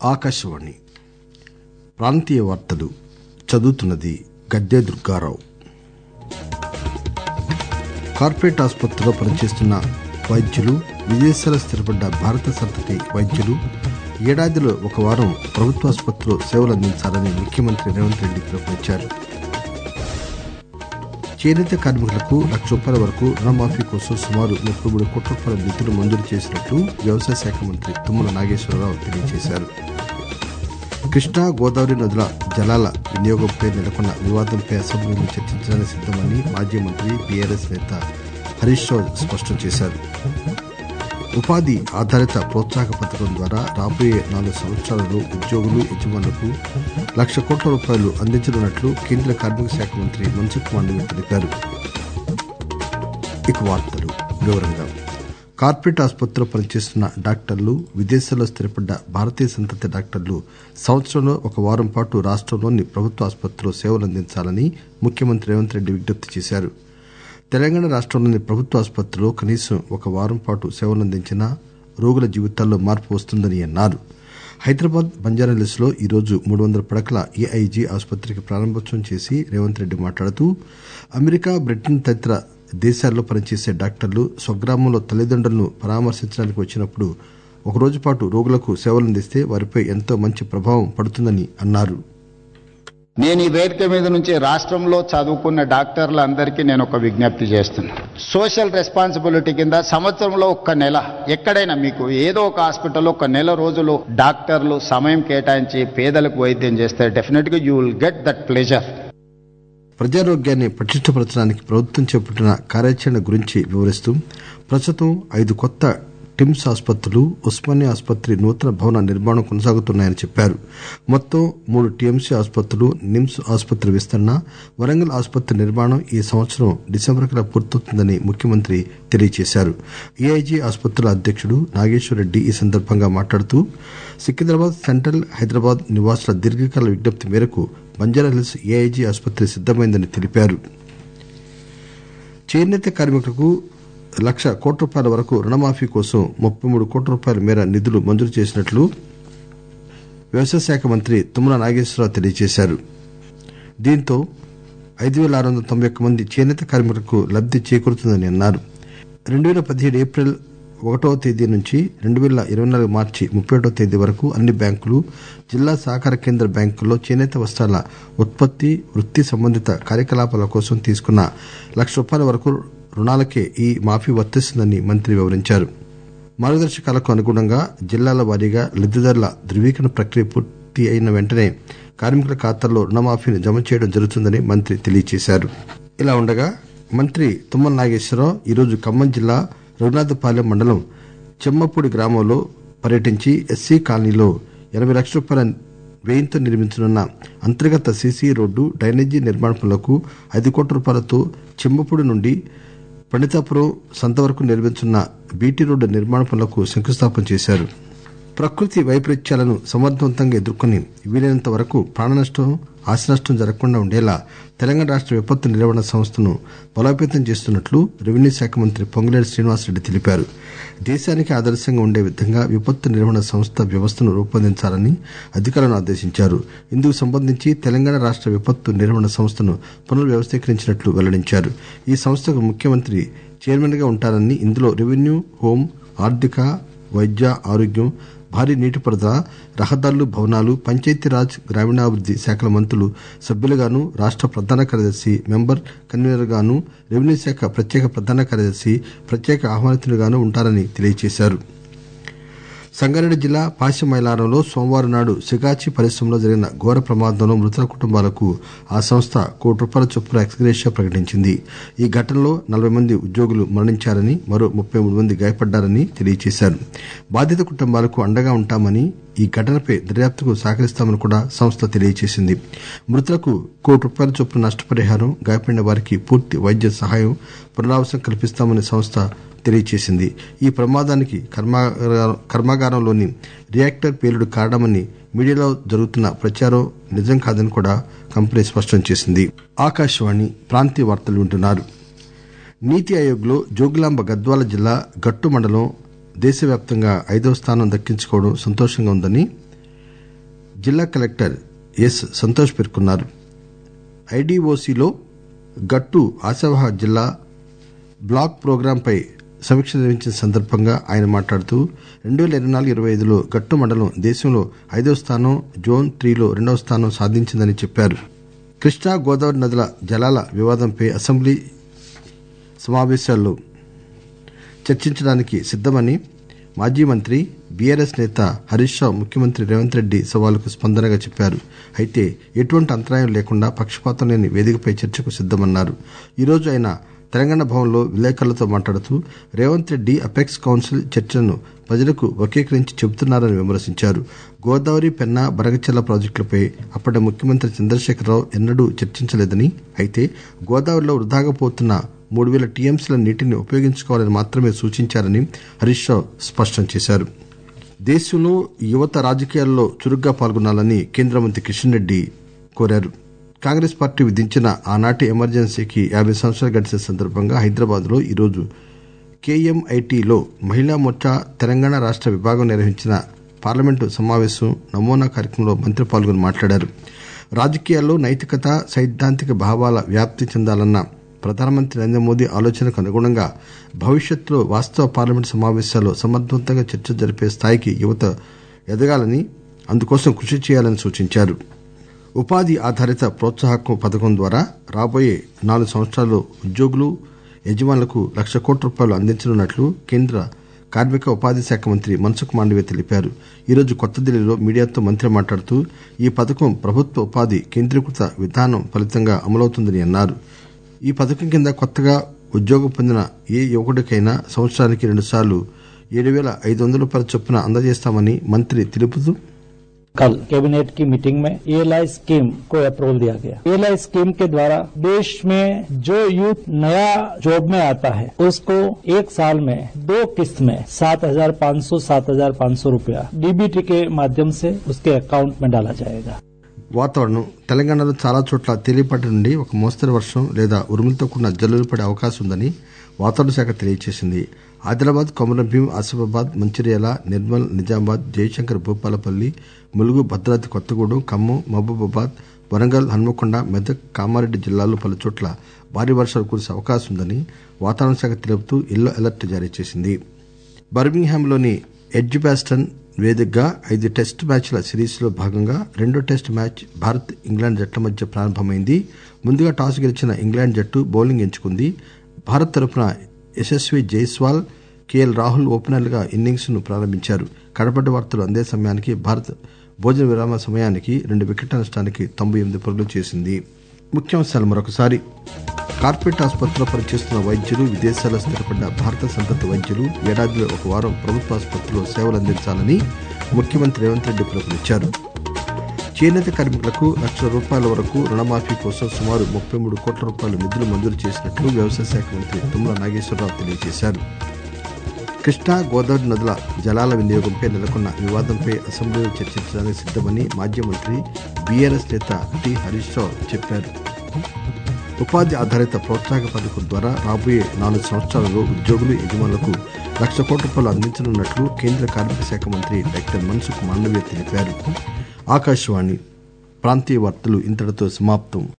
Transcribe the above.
ఆకాశవాణి ప్రాంతీయ వార్తలు చదువుతున్నది గద్దె దుర్గారావు కార్పొరేట్ ఆసుపత్రిలో పనిచేస్తున్న వైద్యులు విదేశాల్లో స్థిరపడ్డ భారత సంతతి వైద్యులు ఏడాదిలో ఒక వారం ప్రభుత్వాసుపత్రిలో సేవలు అందించాలని ముఖ్యమంత్రి రేవంత్ రెడ్డి పిలుపునిచ్చారు చేనేత కార్మికులకు లక్ష రూపాయల వరకు రుణమాఫీ కోసం సుమారు ముప్పై మూడు కోట్ల రూపాయల నిధులు మంజూరు చేసినట్లు వ్యవసాయ శాఖ మంత్రి తుమ్మల నాగేశ్వరరావు తెలియజేశారు కృష్ణా గోదావరి నదుల జలాల వినియోగంపై నెలకొన్న వివాదంపై అసెంబ్లీలో చర్చించడానికి సిద్దమని మాజీ మంత్రి బీఆర్ఎస్ నేత హరీష్ రావు స్పష్టం చేశారు ఉపాధి ఆధారిత ప్రోత్సాహక పథకం ద్వారా రాబోయే నాలుగు సంవత్సరాలలో ఉద్యోగులు యజమానులకు లక్ష కోట్ల రూపాయలు అందించనున్నట్లు కేంద్ర కార్మిక శాఖ మంత్రి మన్సుఖ్ మాండవ్య తెలిపారు ఇక వార్తలు వివరంగా కార్పొరేట్ ఆసుపత్రిలో పనిచేస్తున్న డాక్టర్లు విదేశాల్లో స్థిరపడ్డ భారతీయ సంతతి డాక్టర్లు సంవత్సరంలో ఒక వారం పాటు రాష్టంలోని ప్రభుత్వ ఆసుపత్రిలో సేవలు అందించాలని ముఖ్యమంత్రి రేవంత్ రెడ్డి విజ్ఞప్తి చేశారు తెలంగాణ రాష్టంలోని ప్రభుత్వ ఆసుపత్రిలో కనీసం ఒక వారం పాటు సేవలందించినా రోగుల జీవితాల్లో మార్పు వస్తుందని అన్నారు హైదరాబాద్ బంజారాహిల్స్ లో ఈరోజు మూడు వందల పడకల ఏఐజీ ఆసుపత్రికి ప్రారంభోత్సవం చేసి రేవంత్ రెడ్డి మాట్లాడుతూ అమెరికా బ్రిటన్ తదితర దేశాల్లో పనిచేసే డాక్టర్లు స్వగ్రామంలో తల్లిదండ్రులను పరామర్శించడానికి వచ్చినప్పుడు ఒకరోజు పాటు రోగులకు సేవలందిస్తే వారిపై ఎంతో మంచి ప్రభావం పడుతుందని అన్నారు నేను ఈ వేదిక మీద నుంచి రాష్ట్రంలో చదువుకున్న డాక్టర్లందరికీ నేను ఒక విజ్ఞప్తి చేస్తున్నా సోషల్ రెస్పాన్సిబిలిటీ కింద సంవత్సరంలో ఒక్క నెల ఎక్కడైనా మీకు ఏదో ఒక హాస్పిటల్లో ఒక నెల రోజులు డాక్టర్లు సమయం కేటాయించి పేదలకు వైద్యం చేస్తే డెఫినెట్గా you will get that pleasure ప్రజారోగ్యాన్ని పటిష్టపరచడానికి ప్రభుత్వం చేపట్టిన కార్యాచరణ గురించి వివరిస్తూ ప్రస్తుతం ఐదు కొత్త టిమ్స్ ఆసుపత్రులు ఉస్మానియా ఆసుపత్రి నూతన భవన నిర్మాణం కొనసాగుతున్నాయని చెప్పారు మొత్తం మూడు టీఎంసీ ఆసుపత్రులు నిమ్స్ ఆసుపత్రి విస్తరణ వరంగల్ ఆసుపత్రి నిర్మాణం ఈ సంవత్సరం డిసెంబర్ కల్లా పూర్తవుతుందని ముఖ్యమంత్రి తెలియజేశారు ఏఐజీ ఆసుపత్రుల అధ్యక్షుడు నాగేశ్వరరెడ్డి ఈ సందర్భంగా మాట్లాడుతూ సికింద్రాబాద్ సెంట్రల్ హైదరాబాద్ నివాసుల దీర్ఘకాల విజ్ఞప్తి మేరకు బంజారాహిల్స్ ఏఐజీ ఆసుపత్రి సిద్దమైందని తెలిపారు చేనేత కార్మికులకు లక్ష కోట్ల రూపాయల వరకు రుణమాఫీ కోసం ముప్పై మూడు కోట్ల రూపాయల మేర నిధులు మంజూరు చేసినట్లు వ్యవసాయ శాఖ మంత్రి తుమ్మల నాగేశ్వరరావు తెలియజేశారు దీంతో ఐదు పేల ఆరు వందల తొంభై ఒక్క మంది చేనేత కార్మికులకు లబ్ది చేకూరుతుందని అన్నారు రెండు పేల పదిహేడు ఏప్రిల్ ఒకటవ తేదీ నుంచి రెండు పేల ఇరవై నాలుగు మార్చి ముప్పై ఒకటవ తేదీ వరకు అన్ని బ్యాంకులు జిల్లా సహకార కేంద్ర బ్యాంకుల్లో చేనేత వస్త్రాల ఉత్పత్తి వృత్తి సంబంధిత కార్యకలాపాల కోసం తీసుకున్న లక్ష రూపాయల వరకు రుణాలకే ఈ మాఫీ వర్తిస్తుందని మంత్రి వివరించారు మార్గదర్శకాలకు అనుగుణంగా జిల్లాల వారీగా లబ్దిదారుల ధృవీకరణ ప్రక్రియ పూర్తి అయిన వెంటనే కార్మికుల ఖాతాల్లో రుణమాఫీని జమ చేయడం జరుగుతుందని మంత్రి తెలియజేశారు ఇలా ఉండగా మంత్రి తుమ్మల నాగేశ్వరరావు ఈరోజు ఖమ్మం జిల్లా రఘునాథపాలెం మండలం చెమ్మపూడి గ్రామంలో పర్యటించి ఎస్సీ కాలనీలో ఎనబై లక్షల రూపాయల వ్యయంతో నిర్మించనున్న అంతర్గత సీసీ రోడ్డు డ్రైనేజీ నిర్మాణ పనులకు ఐదు కోట్ల రూపాయలతో చెమ్మపూడి నుండి పండితాపురం సంత వరకు నిర్మించున్న బీటీ రోడ్డు నిర్మాణ పనులకు శంకుస్థాపన చేశారు ప్రకృతి వైపరీత్యాలను సమర్థవంతంగా ఎదుర్కొని వీలైనంత వరకు ప్రాణ నష్టం ఆస్తి నష్టం జరగకుండా ఉండేలా తెలంగాణ రాష్ట విపత్తు నిర్వహణ సంస్థను బలోపేతం చేస్తున్నట్లు రెవెన్యూ శాఖ మంత్రి పొంగులేటి శ్రీనివాసరెడ్డి తెలిపారు దేశానికి ఆదర్శంగా ఉండే విధంగా విపత్తు నిర్వహణ సంస్థ వ్యవస్థను రూపొందించాలని అధికారులను ఆదేశించారు ఇందుకు సంబంధించి తెలంగాణ రాష్ట విపత్తు నిర్వహణ సంస్థను పునర్వ్యవస్థీకరించినట్లు వెల్లడించారు ఈ సంస్థకు ముఖ్యమంత్రి చైర్మన్ గా ఉంటారని ఇందులో రెవెన్యూ హోం ఆర్థిక వైద్య ఆరోగ్యం భారీ నీటిపారుదల రహదారులు భవనాలు పంచాయతీరాజ్ గ్రామీణాభివృద్ది శాఖల మంత్రులు సభ్యులుగాను రాష్ట ప్రధాన కార్యదర్శి మెంబర్ కన్వీనర్గాను రెవెన్యూ శాఖ ప్రత్యేక ప్రధాన కార్యదర్శి ప్రత్యేక ఆహ్వానితులుగాను ఉంటారని తెలియజేశారు సంగారెడ్డి జిల్లా పాశమైలారంలో సోమవారం నాడు సిగాచి పరిశ్రమలో జరిగిన ఘోర ప్రమాదంలో మృతుల కుటుంబాలకు ఆ సంస్థ కోటి రూపాయల చొప్పున ఎక్స్గ్రేషియా ప్రకటించింది ఈ ఘటనలో నలభై మంది ఉద్యోగులు మరణించారని మరో ముప్పై మూడు మంది గాయపడ్డారని తెలియజేశారు బాధిత కుటుంబాలకు అండగా ఉంటామని ఈ ఘటనపై దర్యాప్తుకు సహకరిస్తామని కూడా సంస్థ తెలియజేసింది మృతులకు కోటి రూపాయల చొప్పున నష్టపరిహారం గాయపడిన వారికి పూర్తి వైద్య సహాయం పునరావాసం కల్పిస్తామని సంస్థ తెలియజేసింది ఈ ప్రమాదానికి కర్మాగారంలోని రియాక్టర్ పేలుడు కారణమని మీడియాలో జరుగుతున్న ప్రచారం నిజం కాదని కూడా కంపెనీ స్పష్టం చేసింది ఆకాశవాణి ప్రాంతీయ వార్తలు వింటున్నారు నీతి ఆయోగ్ లో జోగులాంబ గద్వాల జిల్లా గట్టు మండలం దేశవ్యాప్తంగా ఐదవ స్థానం దక్కించుకోవడం సంతోషంగా ఉందని జిల్లా కలెక్టర్ ఎస్ సంతోష్ పేర్కొన్నారు ఐడిఓసిలో గట్టు ఆశావహ జిల్లా బ్లాక్ ప్రోగ్రాంపై సమీక్ష నిర్వహించిన సందర్భంగా ఆయన మాట్లాడుతూ రెండు పేల ఇరవై నాలుగు ఇరవై ఐదులో గట్టు మండలం దేశంలో ఐదవ స్థానం జోన్ త్రీలో రెండవ స్థానం సాధించిందని చెప్పారు కృష్ణా గోదావరి నదుల జలాల వివాదంపై అసెంబ్లీ సమావేశాల్లో చర్చించడానికి సిద్దమని మాజీ మంత్రి బీఆర్ఎస్ నేత హరీష్ రావు ముఖ్యమంత్రి రేవంత్ రెడ్డి సవాలుకు స్పందనగా చెప్పారు అయితే ఎటువంటి అంతరాయం లేకుండా పక్షపాతం లేని వేదికపై చర్చకు సిద్దమన్నారు ఈరోజు ఆయన తెలంగాణ భవన్లో విలేకరులతో మాట్లాడుతూ రేవంత్ రెడ్డి అపెక్స్ కౌన్సిల్ చర్చలను ప్రజలకు వక్రీకరించి చెబుతున్నారని విమర్శించారు గోదావరి పెన్నా బరగచెల్ల ప్రాజెక్టులపై అప్పటి ముఖ్యమంత్రి చంద్రశేఖరరావు ఎన్నడూ చర్చించలేదని అయితే గోదావరిలో వృధాగా పోతున్న మూడు వేల టీఎంసీల నీటిని ఉపయోగించుకోవాలని మాత్రమే సూచించారని హరీష్ రావు స్పష్టం చేశారు దేశంలో యువత రాజకీయాల్లో చురుగ్గా పాల్గొనాలని కేంద్ర మంత్రి కిషన్ రెడ్డి కోరారు కాంగ్రెస్ పార్టీ విధించిన ఆనాటి ఎమర్జెన్సీకి యాభై సంవత్సరాలు గడిచిన సందర్భంగా హైదరాబాద్ లో ఈరోజు కేఎంఐటీలో మహిళా మోర్చా తెలంగాణ రాష్ట విభాగం నిర్వహించిన పార్లమెంటు సమావేశం నమూనా కార్యక్రమంలో మంత్రి పాల్గొని మాట్లాడారు రాజకీయాల్లో నైతికత సైద్ధాంతిక భావాల వ్యాప్తి చెందాలన్న ప్రధానమంత్రి నరేంద్ర మోదీ ఆలోచనకు అనుగుణంగా భవిష్యత్తులో వాస్తవ పార్లమెంటు సమావేశాల్లో సమర్థవంతంగా చర్చ జరిపే స్థాయికి యువత ఎదగాలని అందుకోసం కృషి చేయాలని సూచించారు ఉపాధి ఆధారిత ప్రోత్సాహకం పథకం ద్వారా రాబోయే నాలుగు సంవత్సరాల్లో ఉద్యోగులు యజమానులకు లక్ష కోట్ల రూపాయలు అందించనున్నట్లు కేంద్ర కార్మిక ఉపాధి శాఖ మంత్రి మన్సుఖ్ మాండవీయ తెలిపారు ఈరోజు కొత్తదిల్లీలో మీడియాతో మంత్రి మాట్లాడుతూ ఈ పథకం ప్రభుత్వ ఉపాధి కేంద్రీకృత విధానం ఫలితంగా అమలవుతుందని అన్నారు ఈ పథకం కింద కొత్తగా ఉద్యోగం పొందిన ఏ యువకుడికైనా సంవత్సరానికి రెండుసార్లు ఏడు వేల ఐదు వందల రూపాయల చొప్పున అందజేస్తామని మంత్రి తెలుపుతూ कल कैबिनेट की मीटिंग में एएलआई स्कीम को अप्रूवल दिया गया एएलआई स्कीम के द्वारा देश में जो यूथ नया जॉब में आता है उसको एक साल में दो किस्त में सात हजार पाँच सौ सात हजार पाँच सौ रूपया डीबीटी के माध्यम से उसके अकाउंट में डाला जाएगा వాతావరణం తెలంగాణలో చాలా చోట్ల తేలిపాటి నుండి ఒక మోస్తరు వర్షం లేదా ఉరుములతో కూడిన జల్లులు పడే అవకాశం ఉందని వాతావరణ శాఖ తెలియజేసింది ఆదిలాబాద్ కొమరంభీం ఆసిఫాబాద్ మంచిర్యాల నిర్మల్ నిజామాబాద్ జయశంకర్ భూపాలపల్లి ములుగు భద్రాద్రి కొత్తగూడెం ఖమ్మం మహబూబాబాద్ వరంగల్ హన్మకొండ మెదక్ కామారెడ్డి జిల్లాల్లో పలుచోట్ల భారీ వర్షాలు కురిసే అవకాశం ఉందని వాతావరణ శాఖ తెలుపుతూ ఎల్లో అలర్ట్ జారీ చేసింది బర్మింగ్హామ్లోని ఎడ్జ్బాస్టన్ వేదికగా ఐదు టెస్ట్ మ్యాచ్ల సిరీస్లో భాగంగా రెండో టెస్ట్ మ్యాచ్ భారత్ ఇంగ్లాండ్ జట్ల మధ్య ప్రారంభమైంది ముందుగా టాస్ గెలిచిన ఇంగ్లాండ్ జట్టు బౌలింగ్ ఎంచుకుంది భారత్ తరపున యశస్వి జైస్వాల్ కేఎల్ రాహుల్ ఓపెనర్లుగా ఇన్నింగ్స్ ను ప్రారంభించారు కడపటి వార్తలు అందే సమయానికి భారత్ భోజన విరామ సమయానికి రెండు వికెట్ల నష్టానికి తొంభై ఎనిమిది పరుగులు చేసింది ముఖ్యాంశాలు మరొకసారి కార్పొరేట్ ఆసుపత్రిలో పనిచేస్తున్న వైద్యులు విదేశాల్లో స్థిరపడ్డ భారత సంతతి వైద్యులు ఏడాదిలో ఒక వారం ప్రభుత్వ ఆసుపత్రిలో సేవలు అందించాలని ముఖ్యమంత్రి రేవంత్ రెడ్డి పిలుపునిచ్చారు చేనేత కార్మికులకు లక్షల రూపాయల వరకు రుణమాఫీ కోసం సుమారు ముప్పై మూడు కోట్ల రూపాయల నిధులు మంజూరు చేసినట్లు వ్యవసాయ శాఖ మంత్రి తుమ్మల నాగేశ్వరరావు తెలియజేశారు కృష్ణా గోదావరి నదుల జలాల వినియోగంపై నెలకొన్న వివాదంపై అసెంబ్లీలో చర్చించడానికి సిద్దమని మాజీ మంత్రి బీఆర్ఎస్ నేత టి హరీష్ రావు చెప్పారు ఉపాధి ఆధారిత ప్రోత్సాహక పథకం ద్వారా రాబోయే నాలుగు సంవత్సరాలలో ఉద్యోగులు యజమానులకు లక్ష కోట్ల రూపాయలు అందించనున్నట్లు కేంద్ర కార్మిక శాఖ మంత్రి డాక్టర్ మన్సుఖ్ మాండవీయ తెలిపారు ఆకాశవాణి ప్రాంతీయ వార్తలు ఇంతటితో సమాప్తం